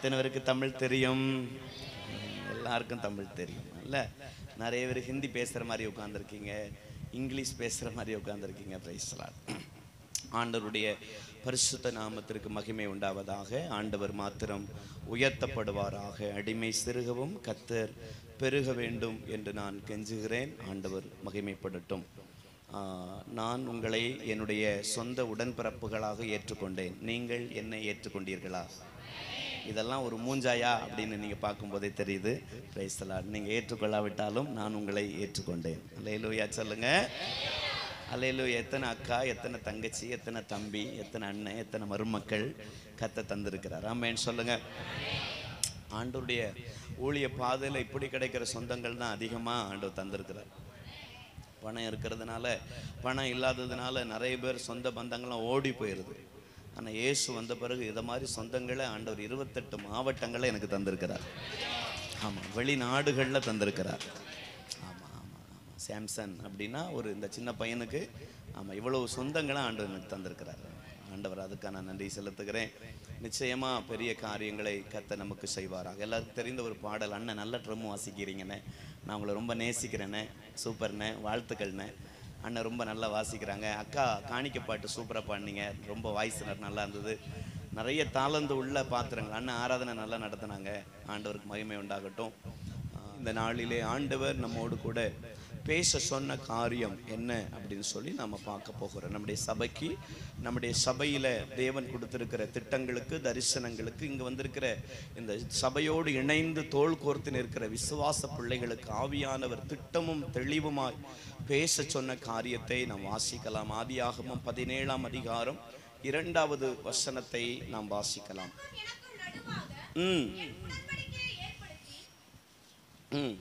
எத்தனை பேருக்கு தமிழ் தெரியும் எல்லாருக்கும் தமிழ் தெரியும் இல்ல நிறைய பேர் ஹிந்தி பேசுற மாதிரி உட்காந்துருக்கீங்க இங்கிலீஷ் பேசுற மாதிரி உட்காந்துருக்கீங்க பிரைஸ்லாட் ஆண்டவருடைய பரிசுத்த நாமத்திற்கு மகிமை உண்டாவதாக ஆண்டவர் மாத்திரம் உயர்த்தப்படுவாராக அடிமை சிறுகவும் கத்தர் பெருக வேண்டும் என்று நான் கெஞ்சுகிறேன் ஆண்டவர் மகிமைப்படட்டும் ஆஹ், நான் உங்களை என்னுடைய சொந்த உடன்பிறப்புகளாக ஏற்றுக்கொண்டேன் நீங்கள் என்னை ஏற்றுக்கொண்டீர்களா இதெல்லாம் ஒரு மூஞ்சாயா அப்படின்னு நீங்கள் பார்க்கும்போதே தெரியுது பிரைஸ்தலாட் நீங்கள் ஏற்றுக்கொள்ளாவிட்டாலும் நான் உங்களை ஏற்றுக்கொண்டேன் அல்லேலூயா சொல்லுங்க அல்லேலூயா எத்தனை அக்கா எத்தனை தங்கச்சி எத்தனை தம்பி எத்தனை அண்ணன் எத்தனை மருமக்கள் கத்த தந்திருக்கிறார் ஆமேன்னு சொல்லுங்க ஆண்டவருடைய ஊழிய பாதையில் இப்படி கிடைக்கிற சொந்தங்கள் தான் அதிகமாக ஆண்டவர் தந்திருக்கிறார் பணம் இருக்கிறதுனால பணம் இல்லாததுனால நிறைய பேர் சொந்த பந்தங்கள்லாம் ஓடி போயிடுது ஆனால் இயேசு வந்த பிறகு இதை மாதிரி சொந்தங்களை ஆண்டவர் இருபத்தெட்டு மாவட்டங்களை எனக்கு தந்திருக்கிறார் ஆமாம் வெளிநாடுகளில் தந்திருக்கிறார் ஆமாம் ஆமாம் ஆமாம் சாம்சன் அப்படின்னா ஒரு இந்த சின்ன பையனுக்கு ஆமாம் இவ்வளவு சொந்தங்களை ஆண்டவர் எனக்கு தந்திருக்கிறார் ஆண்டவர் அதுக்காக நான் நன்றி செலுத்துகிறேன் நிச்சயமா பெரிய காரியங்களை கத்த நமக்கு செய்வாராக எல்லாருக்கும் தெரிந்த ஒரு பாடல் அண்ணன் நல்ல ட்ரம்மு வாசிக்கிறீங்கண்ணே நான் உங்களை ரொம்ப நேசிக்கிறேண்ணே சூப்பர்ண்ணே வாழ்த்துக்கள்ண்ணே அண்ணன் ரொம்ப நல்லா வாசிக்கிறாங்க அக்கா காணிக்க பாட்டு சூப்பராக பாடினீங்க ரொம்ப வாய்ஸ் நல்லா இருந்தது நிறைய தாளந்து உள்ள பாத்திரங்கள் அண்ணன் ஆராதனை நல்லா நடத்தினாங்க ஆண்டவருக்கு மகிமை உண்டாகட்டும் ஆஹ் இந்த நாளிலே ஆண்டவர் நம்மோடு கூட பேச சொன்ன காரியம் என்ன அப்படின்னு சொல்லி நாம பார்க்க போகிறோம் நம்முடைய சபைக்கு நம்முடைய சபையில தேவன் கொடுத்திருக்கிற திட்டங்களுக்கு தரிசனங்களுக்கு இங்க வந்திருக்கிற இந்த சபையோடு இணைந்து தோள் கோர்த்து நிற்கிற விசுவாச பிள்ளைகளுக்கு ஆவியானவர் திட்டமும் தெளிவுமாய் பேச சொன்ன காரியத்தை நாம் வாசிக்கலாம் ஆதியாகமம் பதினேழாம் அதிகாரம் இரண்டாவது வசனத்தை நாம் வாசிக்கலாம் ம் ம்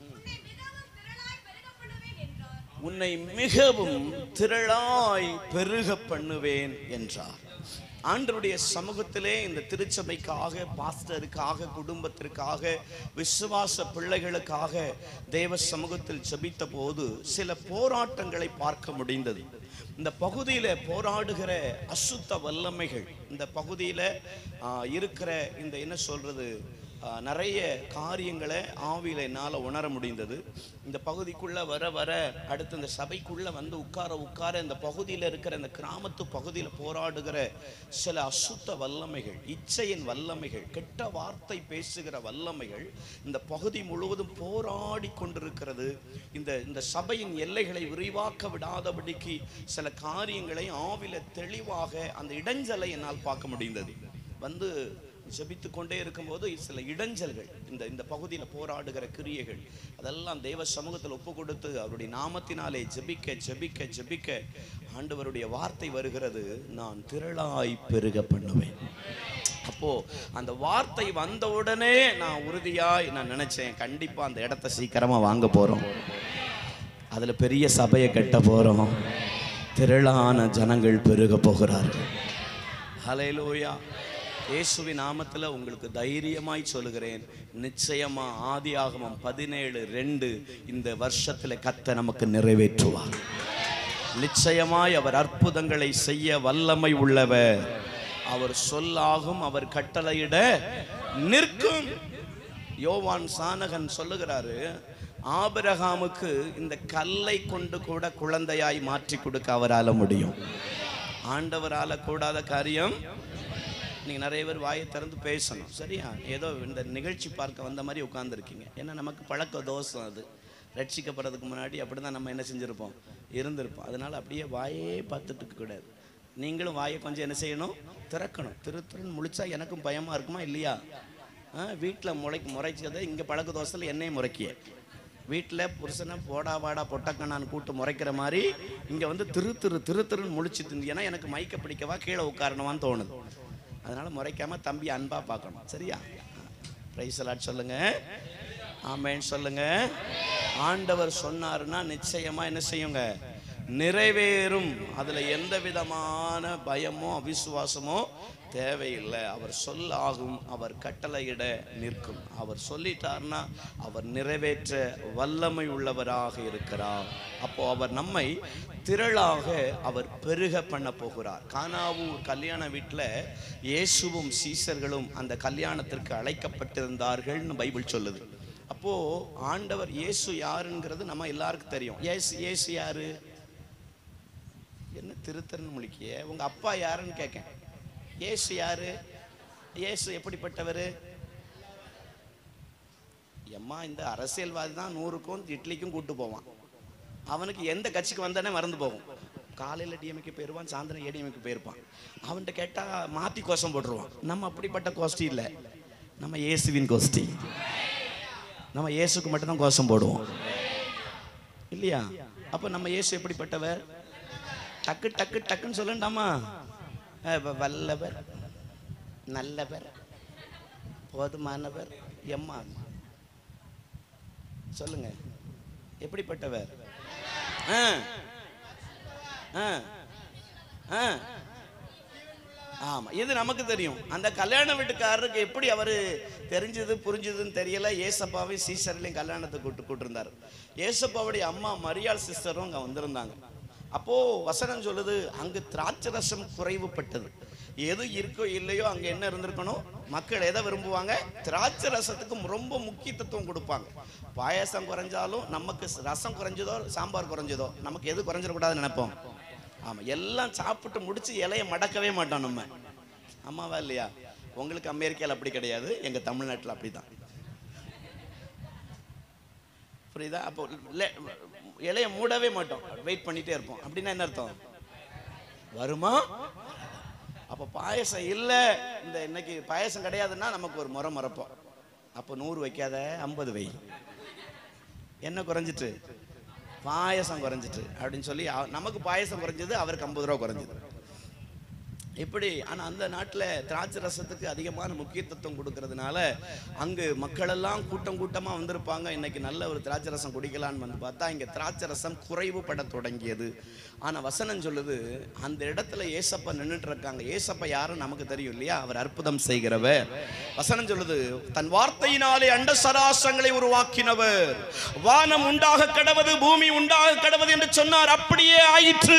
உன்னை மிகவும் திரளாய் பெருக பண்ணுவேன் என்றார் ஆண்டருடைய சமூகத்திலே இந்த திருச்சபைக்காக பாஸ்டருக்காக குடும்பத்திற்காக விசுவாச பிள்ளைகளுக்காக தேவ சமூகத்தில் ஜெபித்த போது சில போராட்டங்களை பார்க்க முடிந்தது இந்த பகுதியில போராடுகிற அசுத்த வல்லமைகள் இந்த பகுதியில ஆ, இருக்கிற இந்த என்ன சொல்றது ஆ, நிறைய காரியங்களை ஆவியில என்னால் உணர முடிந்தது இந்த பகுதிக்குள்ள வர வர அடுத்து இந்த சபைக்குள்ள வந்து உட்கார உட்கார இந்த பகுதியில் இருக்கிற இந்த கிராமத்து பகுதியில் போராடுகிற சில அசுத்த வல்லமைகள் இச்சையின் வல்லமைகள் கெட்ட வார்த்தை பேசுகிற வல்லமைகள் இந்த பகுதி முழுவதும் போராடி கொண்டிருக்கிறது இந்த இந்த சபையின் எல்லைகளை விரிவாக்க விடாதபடிக்கு சில காரியங்களை ஆவில தெளிவாக அந்த இடைஞ்சலை என்னால் பார்க்க முடிந்தது வந்து ஜெபித்து கொண்டே இருக்கும்போது சில இடைஞ்சல்கள் இந்த இந்த பகுதியில் போராடுகிற கிரியைகள் அதெல்லாம் தேவ சமூகத்தில் ஒப்பு கொடுத்து அவருடைய நாமத்தினாலே ஜெபிக்க ஜெபிக்க ஜெபிக்க ஆண்டவருடைய வார்த்தை வருகிறது நான் திரளாய் பெருக பண்ணுவேன் அப்போ அந்த வார்த்தை வந்த உடனே நான் உறுதியாய் நான் நினைச்சேன் கண்டிப்பா அந்த இடத்த சீக்கிரமா வாங்க போறோம் அதுல பெரிய சபையை கட்ட போறோம் திரளான ஜனங்கள் பெருக போகிறார்கள் ஹalleluya இயேசுவின் நாமத்தில் உங்களுக்கு தைரியமாய் சொல்லுகிறேன் நிச்சயமா ஆதியாகமம் பதினேழு ரெண்டு இந்த வருஷத்துல கத்த நமக்கு நிறைவேற்றுவார் நிச்சயமாய் அவர் அற்புதங்களை செய்ய வல்லமை உள்ளவர் அவர் சொல்லாகும் அவர் கட்டளையிட நிற்கும் யோவான் சானகன் சொல்லுகிறாரு ஆபிரகாமுக்கு இந்த கல்லை கொண்டு கூட குழந்தையாய் மாற்றி கொடுக்க அவரால முடியும் ஆண்டவரால கூடாத காரியம் நீங்க நிறைய பேர் வாயை திறந்து பேசணும் சரியா ஏதோ இந்த நிகழ்ச்சி பார்க்க வந்த மாதிரி உட்கார்ந்துருக்கீங்க ஏன்னா நமக்கு பழக்க தோஷம் அது ரட்சிக்கப்படுறதுக்கு முன்னாடி அப்படி தான் நம்ம என்ன செஞ்சுருப்போம் இருந்திருப்போம் அதனால அப்படியே வாயே பார்த்துட்டு இருக்க கூடாது நீங்களும் வாயை கொஞ்சம் என்ன செய்யணும் திறக்கணும் திரு திருன்னு முழிச்சா எனக்கும் பயமா இருக்குமா இல்லையா வீட்டில் முளை முறைச்சதை இங்கே பழக்க தோசையில் என்னையும் முறைக்கிய வீட்டில் புருஷனை போடா வாடா பொட்டக்கண்ணான்னு கூட்டு முறைக்கிற மாதிரி இங்கே வந்து திரு திரு திரு திருன்னு முழிச்சு திந்து ஏன்னா எனக்கு மைக்க பிடிக்கவா கீழே உட்காரணுமான்னு தோணுது அதனால முறைக்காம தம்பி அன்பா பார்க்கணும் சரியா பிரைஸ் சொல்லுங்க ஆமேன்னு சொல்லுங்க ஆண்டவர் சொன்னாருன்னா நிச்சயமா என்ன செய்யுங்க நிறைவேறும் அதுல எந்த விதமான பயமோ அவிசுவாசமோ தேவையில்லை அவர் சொல்லாகும் அவர் கட்டளையிட நிற்கும் அவர் சொல்லிட்டார்னா அவர் நிறைவேற்ற வல்லமை உள்ளவராக இருக்கிறார் அப்போ அவர் நம்மை திரளாக அவர் பெருக பண்ண போகிறார் கானாவூர் கல்யாண வீட்டில் இயேசுவும் சீசர்களும் அந்த கல்யாணத்திற்கு அழைக்கப்பட்டிருந்தார்கள்னு பைபிள் சொல்லுது அப்போ ஆண்டவர் இயேசு யாருங்கிறது நம்ம எல்லாருக்கும் தெரியும் இயேசு இயேசு யாரு என்ன திருத்தரன் முழிக்கிய உங்க அப்பா யாருன்னு கேட்கேன் இயேசு யாரு இயேசு எப்படிப்பட்டவர் எம்மா இந்த அரசியல்வாதி தான் நூறுக்கும் இட்லிக்கும் கூட்டு போவான் அவனுக்கு எந்த கட்சிக்கு வந்தானே மறந்து போகும் காலையில் டிஎம்கே போயிருவான் சாயந்தரம் ஏடிஎம்கே போயிருப்பான் அவன்கிட்ட கேட்டால் மாற்றி கோஷம் போட்டுருவான் நம்ம அப்படிப்பட்ட கோஷ்டி இல்லை நம்ம இயேசுவின் கோஷ்டி நம்ம இயேசுக்கு மட்டும்தான் கோஷம் போடுவோம் இல்லையா அப்போ நம்ம இயேசு எப்படிப்பட்டவர் டக்கு டக்கு டக்குன்னு சொல்லண்டாமா அஹ் வ- வல்லவர் நல்லவர் போதுமானவர் எம்மா சொல்லுங்க எப்படிப்பட்டவர் ஆ ஆ ஆ ஆமா இது நமக்கு தெரியும் அந்த கல்யாண வீட்டுக்காரருக்கு எப்படி அவரு தெரிஞ்சது புரிஞ்சதுன்னு தெரியல ஏசப்பாவை சீசர்லையும் கல்யாணத்துக்கு கூட்டு கூட்டிருந்தாரு ஏசப்பாவுடைய அம்மா மரியாள் சிஸ்டரும் அங்க வந்திருந்தாங்க அப்போ வசனம் சொல்லுது அங்கு திராட்சை ரசம் குறைவுபட்டது எது இருக்கோ இல்லையோ அங்க என்ன இருந்திருக்கணும் மக்கள் எதை விரும்புவாங்க திராட்சை ரசத்துக்கு ரொம்ப முக்கியத்துவம் கொடுப்பாங்க பாயாசம் குறைஞ்சாலும் நமக்கு ரசம் குறைஞ்சதோ சாம்பார் குறைஞ்சதோ நமக்கு எது குறைஞ்சிடக்கூடாதுன்னு நினைப்போம் ஆமா எல்லாம் சாப்பிட்டு முடிச்சு இலைய மடக்கவே மாட்டோம் நம்ம ஆமாவா இல்லையா உங்களுக்கு அமெரிக்கால அப்படி கிடையாது எங்க தமிழ்நாட்டுல அப்படிதான் புரியுதா அப்போ le- இலைய மூடவே மாட்டோம் வெயிட் பண்ணிட்டே இருப்போம் அப்படின்னா என்ன அர்த்தம் வருமா அப்போ பாயசம் இல்லை இந்த இன்னைக்கு பாயசம் கிடையாதுன்னா நமக்கு ஒரு முறை மறப்போம் அப்போ நூறு வைக்காத ஐம்பது வை என்ன குறைஞ்சிட்டு பாயசம் குறைஞ்சிட்டு அப்படின்னு சொல்லி அவ- நமக்கு பாயசம் குறைஞ்சது அவருக்கு ஐம்பது ரூபா குறைஞ்சது இப்படி ஆனா அந்த நாட்டுல திராட்சை ரசத்துக்கு அதிகமான முக்கியத்துவம் கொடுக்கறதுனால அங்கு மக்களெல்லாம் கூட்டம் கூட்டமா வந்திருப்பாங்க இன்னைக்கு நல்ல ஒரு திராட்சை ரசம் குடிக்கலான்னு வந்து பார்த்தா இங்க திராட்சை ரசம் குறைவுபட தொடங்கியது ஆனா வசனம் சொல்லுது அந்த இடத்துல ஏசப்பா நின்னுட்டு இருக்காங்க ஏசப்பா யாரும் நமக்கு தெரியும் இல்லையா அவர் அற்புதம் செய்கிறவர் வசனம் சொல்லுது தன் வார்த்தையினாலே அண்ட சராசங்களை உருவாக்கினவர் வானம் உண்டாக கடவது பூமி உண்டாக கடவது என்று சொன்னார் அப்படியே ஆயிற்று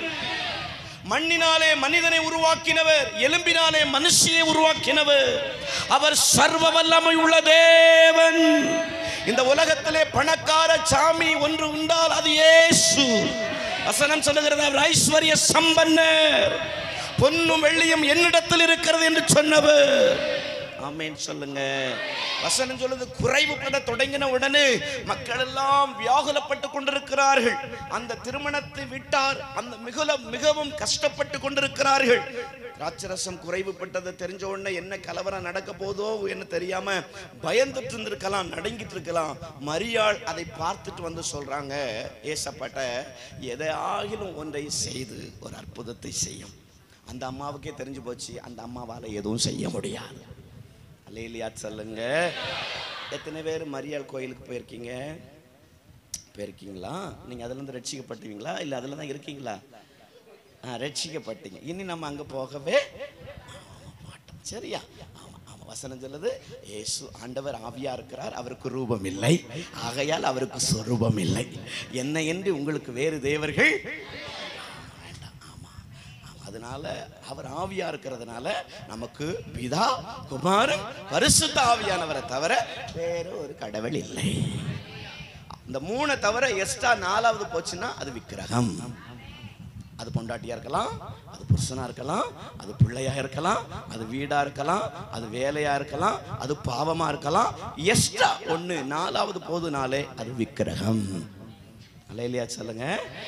மண்ணினாலே மனிதனை உருவாக்கினவர் எலும்பினாலே மனுஷியை உருவாக்கினவர் அவர் சர்வ வல்லமை உள்ள தேவன் இந்த உலகத்திலே பணக்கார சாமி ஒன்று உண்டால் அது இயேசு வசனம் சொல்லுகிறது அவர் ஐஸ்வர்ய சம்பன்னர் பொன்னும் வெள்ளியும் என்னிடத்தில் இருக்கிறது என்று சொன்னவர் ஆமென் சொல்லுங்க வசனம் சொல்லுது குறைவுபட தொடங்கின உடனே மக்கள் எல்லாம் வியாகுலப்பட்டு கொண்டிருக்கிறார்கள் அந்த திருமணத்தை விட்டார் அந்த மிகுல மிகவும் கஷ்டப்பட்டு கொண்டிருக்கிறார்கள் திராட்சரசம் குறைவுபட்டது தெரிஞ்ச உடனே என்ன கலவரம் நடக்க போதோ என்ன தெரியாம பயந்துட்டு இருந்திருக்கலாம் நடுங்கிட்டு இருக்கலாம் மரியாள் அதை பார்த்துட்டு வந்து சொல்றாங்க ஏசப்பட்ட எதை ஆகிலும் ஒன்றை செய்து ஒரு அற்புதத்தை செய்யும் அந்த அம்மாவுக்கே தெரிஞ்சு போச்சு அந்த அம்மாவால எதுவும் செய்ய முடியாது அல்லையா சொல்லுங்க எத்தனை பேர் மரியாள் கோயிலுக்கு போயிருக்கீங்க போயிருக்கீங்களா நீங்கள் அதுலேருந்து ரட்சிக்கப்பட்டுவீங்களா இல்லை அதில் தான் இருக்கீங்களா ஆ ரட்சிக்கப்பட்டீங்க இனி நம்ம அங்கே போகவே மாட்டோம் சரியா ஆமா ஆமா வசனம் சொல்லுது இயேசு ஆண்டவர் ஆவியா இருக்கிறார் அவருக்கு ரூபம் இல்லை ஆகையால் அவருக்கு சொரூபம் இல்லை என்ன என்று உங்களுக்கு வேறு தேவர்கள் வேண்டாம் ஆமா ஆமா. அதனால அவர் ஆவியா இருக்கிறதுனால நமக்கு பிதா குமாரன் பரிசுத்த ஆவியானவரை தவிர வேற ஒரு கடவுள் இல்லை இந்த மூணை தவிர எக்ஸ்ட்ரா நாலாவது போச்சுன்னா அது விக்கிரகம் அது பொண்டாட்டியா இருக்கலாம் அது புருஷனா இருக்கலாம் அது பிள்ளையா இருக்கலாம் அது வீடா இருக்கலாம் அது வேலையா இருக்கலாம் அது பாவமா இருக்கலாம் எக்ஸ்ட்ரா ஒண்ணு நாலாவது போதுனாலே அது விக்கிரகம் அல்லையா சொல்லுங்க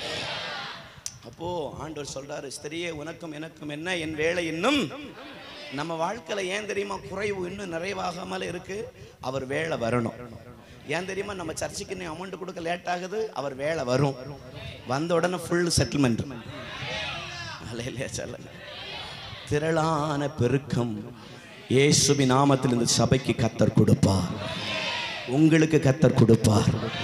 அப்போ ஆண்டவர் சொல்றாரு ஸ்திரியே உனக்கும் எனக்கும் என்ன என் வேலை இன்னும் நம்ம வாழ்க்கையில ஏன் தெரியுமா குறைவு இன்னும் நிறைவாகாமல் இருக்கு அவர் வேலை வரணும் ஏன் தெரியுமா நம்ம சர்ச்சுக்கு இன்னும் அமௌண்ட் கொடுக்க லேட் ஆகுது அவர் வேலை வரும் வந்த உடனே ஃபுல் செட்டில்மெண்ட் அலையிலே சொல்லுங்க திரளான பெருக்கம் இயேசுவின் நாமத்தில் இந்த சபைக்கு கத்தர் கொடுப்பார் உங்களுக்கு கத்தர் கொடுப்பார்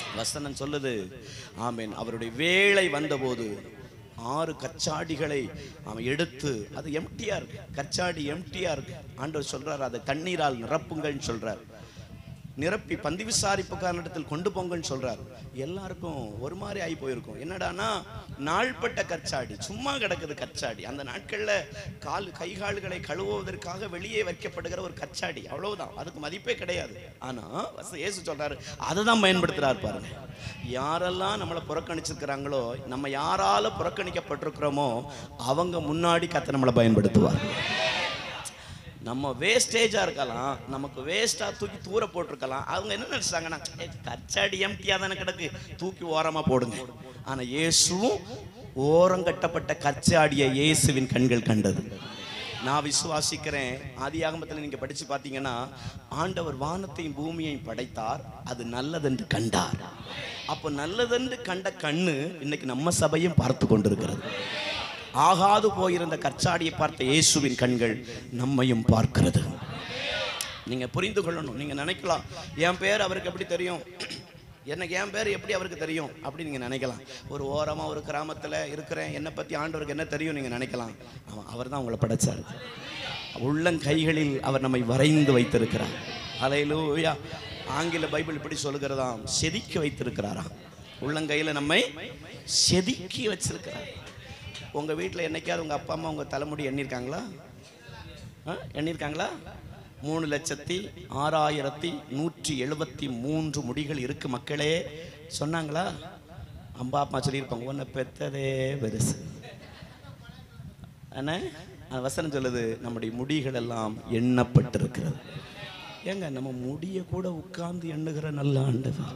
வசனம் சொல்லுது ஆமென் அவருடைய வேலை வந்தபோது ஆறு கச்சாடிகளை அவன் எடுத்து அது எம்டியா இருக்கு கச்சாடி எம்டியா இருக்கு ஆண்டவர் சொல்றார் அதை தண்ணீரால் நிரப்புங்கள்னு சொல்றார் நிரப்பி பந்தி விசாரிப்பு காரணத்தில் கொண்டு போங்கன்னு சொல்றார் எல்லாருக்கும் ஒரு மாதிரி ஆகி போயிருக்கும் என்னடானா நாள்பட்ட கச்சாடி சும்மா கிடக்குது கச்சாடி அந்த நாட்கள்ல கால் கை கால்களை கழுவுவதற்காக வெளியே வைக்கப்படுகிற ஒரு கச்சாடி அவ்வளவுதான் அதுக்கு மதிப்பே கிடையாது ஆனா வச- இயேசு சொல்றாரு அதை தான் பயன்படுத்துறாரு பாருங்க யாரெல்லாம் நம்மளை புறக்கணிச்சிருக்கிறாங்களோ நம்ம யாரால புறக்கணிக்கப்பட்டிருக்கிறோமோ அவங்க முன்னாடி கத்த நம்மளை பயன்படுத்துவார் நம்ம வேஸ்டேஜா இருக்கலாம் நமக்கு வேஸ்டா தூக்கி தூர போட்டிருக்கலாம் அவங்க என்ன நினைச்சாங்கன்னா "ஏய், கச்சாடி எம்டியா தானே கிடக்கு தூக்கி ஓரமா போடுங்க ஆனா இயேசுவும் ஓரம் கட்டப்பட்ட கச்சாடிய இயேசுவின் கண்கள் கண்டது நான் விசுவாசிக்கிறேன் ஆதியாகமத்தில் நீங்க படிச்சு பார்த்தீங்கன்னா ஆண்டவர் வானத்தையும் பூமியையும் படைத்தார் அது நல்லதென்று கண்டார் அப்போ நல்லதென்று கண்ட கண்ணு இன்னைக்கு நம்ம சபையும் பார்த்து கொண்டிருக்கிறது ஆகாது போயிருந்த கற்சாடியை பார்த்த இயேசுவின் கண்கள் நம்மையும் பார்க்கிறது நீங்க புரிந்து கொள்ளணும் நீங்க நினைக்கலாம் என் பேர் அவருக்கு எப்படி தெரியும் எனக்கு என் பேர் எப்படி அவருக்கு தெரியும் அப்படி நீங்க நினைக்கலாம் ஒரு ஓரமா ஒரு கிராமத்துல இருக்கிறேன் என்னை பத்தி ஆண்டவருக்கு என்ன தெரியும் நீங்க நினைக்கலாம் அவன் அவர் தான் உங்களை படைச்சார் உள்ளங்கைகளில் அவர் நம்மை வரைந்து வைத்திருக்கிறார் அலையிலூயா ஆங்கில பைபிள் இப்படி சொல்லுகிறதாம் செதுக்கி வைத்திருக்கிறாராம் உள்ளங்கையில நம்மை செதுக்கி வச்சிருக்கிறார் உங்க வீட்டில் என்னைக்காவது உங்க அப்பா அம்மா உங்க தலைமுடி எண்ணிருக்காங்களா ஆ? எண்ணிருக்காங்களா மூணு லட்சத்தி ஆறாயிரத்தி நூற்றி எழுபத்தி மூன்று முடிகள் இருக்கு மக்களே சொன்னாங்களா அம்பா அப்பா சொல்லியிருப்பாங்க உன்னை பெத்ததே பெருசு அண்ணே அந்த வசனம் சொல்லுது நம்முடைய முடிகள் எல்லாம் எண்ணப்பட்டிருக்கிறது ஏங்க நம்ம முடிய கூட உட்கார்ந்து எண்ணுகிற நல்ல ஆண்டவர்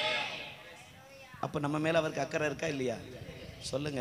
அப்ப நம்ம மேல அவருக்கு அக்கறை இருக்கா இல்லையா சொல்லுங்க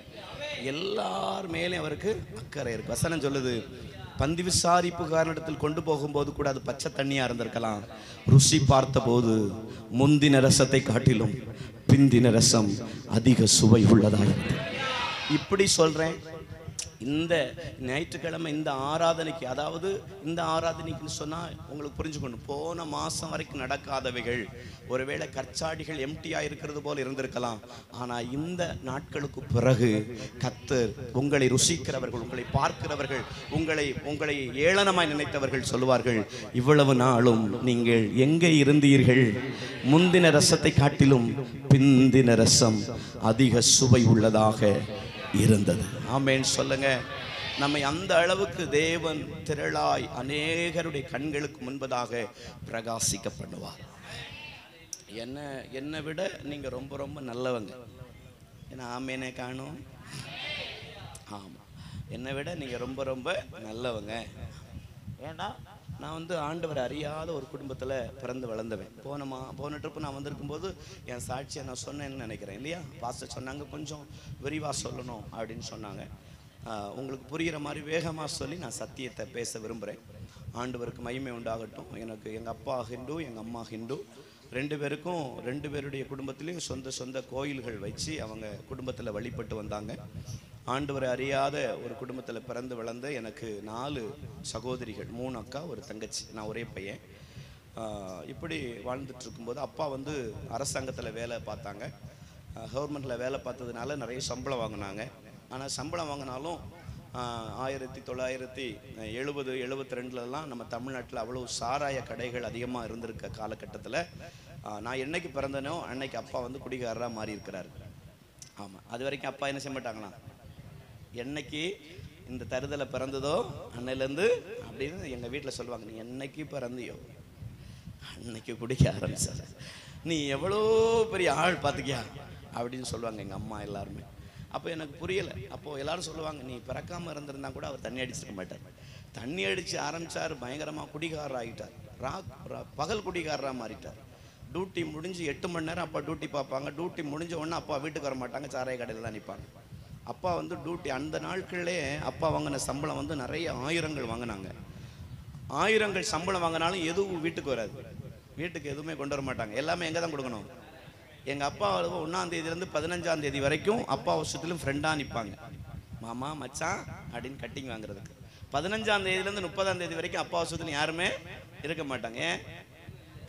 எல்லார் மேலேயும் அவருக்கு அக்கறை இருக்கு வசனம் சொல்லுது பந்தி விசாரிப்பு காரணத்தில் கொண்டு போகும்போது கூட அது பச்சை தண்ணியா இருந்திருக்கலாம் ருசி பார்த்தபோது முந்தின ரசத்தை காட்டிலும் பிந்தின ரசம் அதிக சுவை உள்ளதாக இருந்தது இப்படி சொல்றேன் இந்த ஞாயிற்றுக்கிழமை இந்த ஆராதனைக்கு அதாவது இந்த ஆராதனைக்குன்னு சொன்னா உங்களுக்கு புரிஞ்சுக்கணும் போன மாசம் வரைக்கும் நடக்காதவைகள் ஒருவேளை கற்சாடிகள் எம்டியா இருக்கிறது போல இருந்திருக்கலாம் ஆனா இந்த நாட்களுக்கு பிறகு கத்தர் உங்களை ருசிக்கிறவர்கள் உங்களை பார்க்கிறவர்கள் உங்களை உங்களை ஏளனமாய் நினைத்தவர்கள் சொல்லுவார்கள் இவ்வளவு நாளும் நீங்கள் எங்கே இருந்தீர்கள் முந்தின ரசத்தை காட்டிலும் பிந்தின ரசம் அதிக சுவை உள்ளதாக இருந்தது ஆமென் சொல்லுங்க நம்மை அந்த அளவுக்கு தேவன் திரளாய் அநேகருடைய கண்களுக்கு முன்பதாக பிரகாசிக்க பண்ணுவார் என்ன என்னை விட நீங்க ரொம்ப ரொம்ப நல்லவங்க ஏன்னா ஆமேனே காணும் ஆமா என்னை விட நீங்க ரொம்ப ரொம்ப நல்லவங்க ஏன்னா நான் வந்து ஆண்டவர் அறியாத ஒரு குடும்பத்துல பிறந்து வளர்ந்தவன் போன மா போன ட்ரிப்பு நான் வந்திருக்கும்போது என் சாட்சியை நான் சொன்னேன்னு நினைக்கிறேன் இல்லையா பாஸ்டர் சொன்னாங்க கொஞ்சம் விரிவா சொல்லணும் அப்படின்னு சொன்னாங்க ஆஹ் உங்களுக்கு புரிகிற மாதிரி வேகமா சொல்லி நான் சத்தியத்தை பேச விரும்புகிறேன் ஆண்டவருக்கு மகிமை உண்டாகட்டும் எனக்கு எங்கள் அப்பா ஹிந்து எங்கள் அம்மா ஹிந்து ரெண்டு பேருக்கும் ரெண்டு பேருடைய குடும்பத்திலையும் சொந்த சொந்த கோயில்கள் வச்சு அவங்க குடும்பத்தில் வழிபட்டு வந்தாங்க ஆண்டவரை அறியாத ஒரு குடும்பத்தில் பிறந்து வளர்ந்த எனக்கு நாலு சகோதரிகள் மூணு அக்கா ஒரு தங்கச்சி நான் ஒரே பையன் ஆஹ் இப்படி வாழ்ந்துட்டு இருக்கும்போது அப்பா வந்து அரசாங்கத்தில் வேலை பார்த்தாங்க கவர்மெண்ட்டில் வேலை பார்த்ததுனால நிறைய சம்பளம் வாங்கினாங்க ஆனால் சம்பளம் வாங்கினாலும் ஆஹ் ஆயிரத்தி தொள்ளாயிரத்தி எழுபது எழுபத்தி ரெண்டுலலாம் நம்ம தமிழ்நாட்டில் அவ்வளோ சாராய கடைகள் அதிகமாக இருந்திருக்க காலகட்டத்தில் நான் என்னைக்கு பிறந்தனோ அன்னைக்கு அப்பா வந்து குடிகாரராக மாறி இருக்கிறாரு ஆமாம் அது வரைக்கும் அப்பா என்ன செய்ய மாட்டாங்களாம் என்னைக்கு இந்த தருதலை பிறந்ததோ அன்னையிலேருந்து அப்படின்னு எங்கள் வீட்டில் சொல்லுவாங்க நீ என்னைக்கு பிறந்தியோ அன்னைக்கு குடிக்க ஆரம்பிச்சார் நீ எவ்வளோ பெரிய ஆள் பார்த்துக்கியா அப்படின்னு சொல்லுவாங்க எங்கள் அம்மா எல்லாருமே அப்போ எனக்கு புரியலை அப்போது எல்லாரும் சொல்லுவாங்க நீ பிறக்காமல் இருந்திருந்தா கூட அவர் தண்ணி அடிச்சிருக்க மாட்டார் தண்ணி அடித்து ஆரம்பிச்சார் பயங்கரமாக குடிகாரர் ஆகிட்டார் ரா ரா- பகல் குடிகாரராக மாறிட்டார் டியூட்டி முடிஞ்சு எட்டு மணி நேரம் அப்பா டியூட்டி பார்ப்பாங்க டியூட்டி முடிஞ்ச உடனே அப்பா வீட்டுக்கு வர மாட்டாங்க சாராய கடையில் தான் நிற்பாங்க அப்பா வந்து டியூட்டி அந்த நாட்கள்லே அப்பா வாங்கின சம்பளம் வந்து நிறைய ஆயிரங்கள் வாங்கினாங்க ஆயிரங்கள் சம்பளம் வாங்கினாலும் எதுவும் வீட்டுக்கு வராது வீட்டுக்கு எதுவுமே கொண்டு வர மாட்டாங்க எல்லாமே எங்கே தான் கொடுக்கணும் எங்கள் அப்பா ஒன்றாம் தேதியிலேருந்து பதினஞ்சாம் தேதி வரைக்கும் அப்பா வருஷத்துலையும் ஃப்ரெண்டாக நிற்பாங்க மாமா மச்சான் அப்படின்னு கட்டிங் வாங்குறதுக்கு பதினஞ்சாம் தேதியிலேருந்து முப்பதாம் தேதி வரைக்கும் அப்பா வருஷத்துலையும் யாருமே இருக்க மாட்டாங்க ஏன்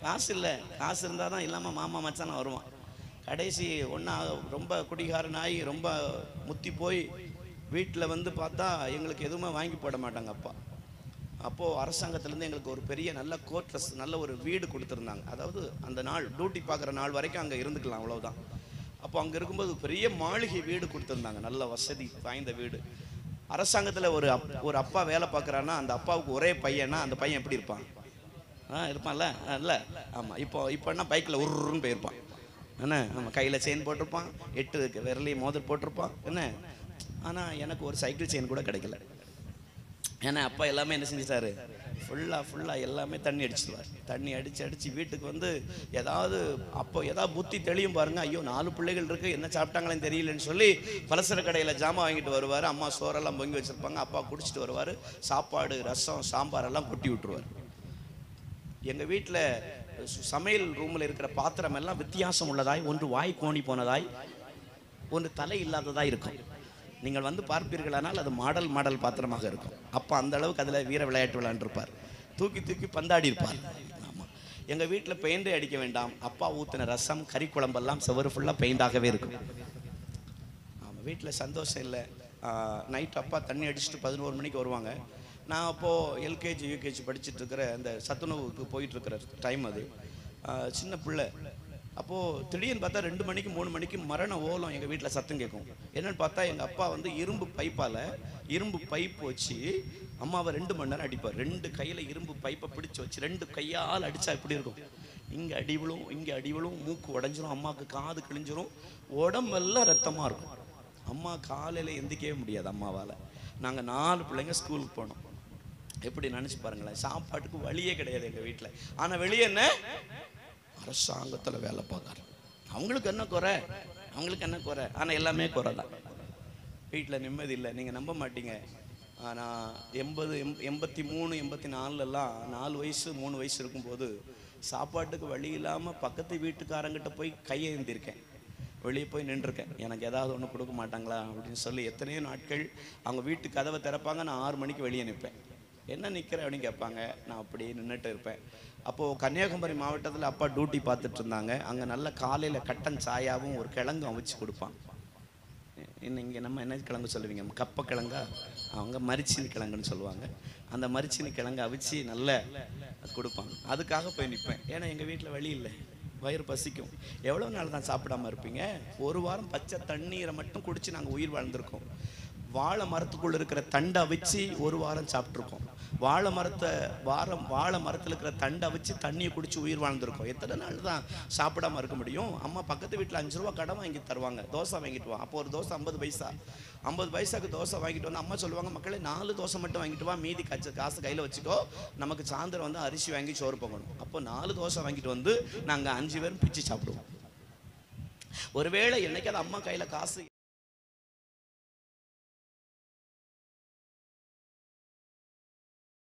காசு இல்லை காசு இருந்தால் தான் இல்லாமல் மாமா மச்சான வருவான் கடைசி ஒன்றா ரொம்ப குடிகாரனாகி ரொம்ப முத்தி போய் வீட்டில் வந்து பார்த்தா எங்களுக்கு எதுவுமே வாங்கி போட மாட்டாங்க அப்பா அப்போது அரசாங்கத்திலேருந்து எங்களுக்கு ஒரு பெரிய நல்ல கோட்ரஸ் நல்ல ஒரு வீடு கொடுத்துருந்தாங்க அதாவது அந்த நாள் டியூட்டி பார்க்குற நாள் வரைக்கும் அங்கே இருந்துக்கலாம் அவ்வளவுதான் அப்போ அங்கே இருக்கும்போது பெரிய மாளிகை வீடு கொடுத்துருந்தாங்க நல்ல வசதி வாய்ந்த வீடு அரசாங்கத்தில் ஒரு அப் ஒரு அப்பா வேலை பார்க்குறான்னா அந்த அப்பாவுக்கு ஒரே பையனா அந்த பையன் எப்படி இருப்பான் ஆ இருப்பான்ல ஆ, இல்ல ஆமாம் இப்போ இப்போன்னா பைக்கில் உருன்னு போயிருப்பான் என்ன நம்ம கையில் செயின் போட்டிருப்பான் எட்டு விரலையும் மோதிரம் போட்டிருப்பான் என்ன ஆனால் எனக்கு ஒரு சைக்கிள் செயின் கூட கிடைக்கல ஏன்னா அப்பா எல்லாமே என்ன செஞ்சிட்டாரு ஃபுல்லாக ஃபுல்லாக எல்லாமே தண்ணி அடிச்சிடுவார் தண்ணி அடித்து அடித்து வீட்டுக்கு வந்து ஏதாவது அப்போ ஏதாவது புத்தி தெளியும் பாருங்க ஐயோ நாலு பிள்ளைகள் இருக்கு என்ன சாப்பிட்டாங்களேன்னு தெரியலன்னு சொல்லி பலசர கடையில் ஜாமான் வாங்கிட்டு வருவார் அம்மா சோறெல்லாம் பொங்கி வச்சிருப்பாங்க அப்பா குடிச்சிட்டு வருவார் சாப்பாடு ரசம் சாம்பார் எல்லாம் கொட்டி விட்டுருவார் எங்கள் வீட்டில் சமையல் ரூமில் இருக்கிற பாத்திரம் எல்லாம் வித்தியாசம் உள்ளதாய் ஒன்று வாய் கோணி போனதாய் ஒன்று தலை இல்லாததாய் இருக்கும் நீங்கள் வந்து பார்ப்பீர்களானால் அது மாடல் மாடல் பாத்திரமாக இருக்கும் அப்போ அந்த அளவுக்கு அதில் வீர விளையாட்டு விளையாண்டுருப்பார் தூக்கி தூக்கி பந்தாடி இருப்பார் ஆமாம் எங்கள் வீட்டில் பெயிண்டே அடிக்க வேண்டாம் அப்பா ஊற்றின ரசம் கறி குழம்பெல்லாம் செவரு ஃபுல்லாக பெயிண்டாகவே இருக்கும் ஆமாம் வீட்டில் சந்தோஷம் இல்லை நைட் அப்பா தண்ணி அடிச்சுட்டு பதினோரு மணிக்கு வருவாங்க நான் அப்போது எல்கேஜி யூகேஜி படிச்சுட்டு இருக்கிற அந்த சத்துணவுக்கு போயிட்டு இருக்கிற டைம் அது ஆ, சின்ன பிள்ளை அப்போது திடீர்னு பார்த்தா ரெண்டு மணிக்கு மூணு மணிக்கு மரண ஓலம் எங்கள் வீட்டில் சத்தம் கேட்கும் என்னன்னு பார்த்தா எங்கள் அப்பா வந்து இரும்பு பைப்பால் இரும்பு பைப் வச்சு அம்மாவை ரெண்டு மணி நேரம் அடிப்பார் ரெண்டு கையில் இரும்பு பைப்பை பிடிச்சு வச்சு ரெண்டு கையால் அடித்தா எப்படி இருக்கும் இங்கே அடி விழும் இங்கே அடி விழும் மூக்கு உடஞ்சிரும் அம்மாவுக்கு காது கிழிஞ்சிரும் உடம்பெல்லாம் ரத்தமாக இருக்கும் அம்மா காலையில் எந்திக்கவே முடியாது அம்மாவால் நாங்கள் நாலு பிள்ளைங்க ஸ்கூலுக்கு போனோம் எப்படி நினச்சி பாருங்களேன் சாப்பாட்டுக்கு வழியே கிடையாது எங்கள் வீட்டில் ஆனால் வெளியே என்ன அரசாங்கத்தில் வேலை பார்க்குற அவங்களுக்கு என்ன குறை அவங்களுக்கு என்ன குறை ஆனால் எல்லாமே குறை தான் வீட்டில் நிம்மதி இல்லை நீங்கள் நம்ப மாட்டீங்க நான் எண்பது எம் எண்பத்தி மூணு எண்பத்தி நாலுலலாம் நாலு வயசு மூணு வயசு இருக்கும்போது சாப்பாட்டுக்கு வழி இல்லாமல் பக்கத்து வீட்டுக்காரங்கிட்ட போய் கையேந்திருக்கேன் வெளியே போய் நின்றுருக்கேன் எனக்கு ஏதாவது ஒன்று கொடுக்க மாட்டாங்களா அப்படின்னு சொல்லி எத்தனையோ நாட்கள் அவங்க வீட்டு கதவை திறப்பாங்க நான் ஆறு மணிக்கு வெளியே நிற்பேன் என்ன நிற்கிற அப்படின்னு கேட்பாங்க நான் அப்படியே நின்றுட்டு இருப்பேன் அப்போது கன்னியாகுமரி மாவட்டத்தில் அப்பா டியூட்டி பார்த்துட்டு இருந்தாங்க அங்கே நல்ல காலையில் கட்டன் சாயாவும் ஒரு கிழங்கும் அவிச்சு கொடுப்பான் இன்னும் இங்கே நம்ம என்ன கிழங்கு சொல்லுவீங்க கப்ப கிழங்கா அவங்க மரிச்சினி கிழங்குன்னு சொல்லுவாங்க அந்த மரிச்சினி கிழங்கு அவிச்சு நல்ல கொடுப்பாங்க அதுக்காக போய் நிற்பேன் ஏன்னா எங்கள் வீட்டில் வழி இல்லை வயிறு பசிக்கும் எவ்வளோ நாள் தான் சாப்பிடாம இருப்பீங்க ஒரு வாரம் பச்சை தண்ணீரை மட்டும் குடிச்சு நாங்கள் உயிர் வாழ்ந்திருக்கோம் வாழை மரத்துக்குள்ள இருக்கிற தண்டை அவிச்சு ஒரு வாரம் சாப்பிட்ருக்கோம் வாழை மரத்தை வாரம் வாழை மரத்தில் இருக்கிற தண்டை வச்சு தண்ணியை குடிச்சு உயிர் வாழ்ந்திருக்கோம் எத்தனை நாள் தான் சாப்பிடாம இருக்க முடியும் அம்மா பக்கத்து வீட்டில் அஞ்சு ரூபா கடன் வாங்கி தருவாங்க தோசை வாங்கிட்டு வா அப்போ ஒரு தோசை ஐம்பது பைசா ஐம்பது பைசாக்கு தோசை வாங்கிட்டு வந்து அம்மா சொல்லுவாங்க மக்களே நாலு தோசை மட்டும் வாங்கிட்டு வா மீதி கச்ச காசு கையில் வச்சுக்கோ நமக்கு சாயந்தரம் வந்து அரிசி வாங்கி சோறு பொங்கணும் அப்போ நாலு தோசை வாங்கிட்டு வந்து நாங்கள் அஞ்சு பேரும் பிச்சு சாப்பிடுவோம் ஒருவேளை என்னைக்காவது அம்மா கையில் காசு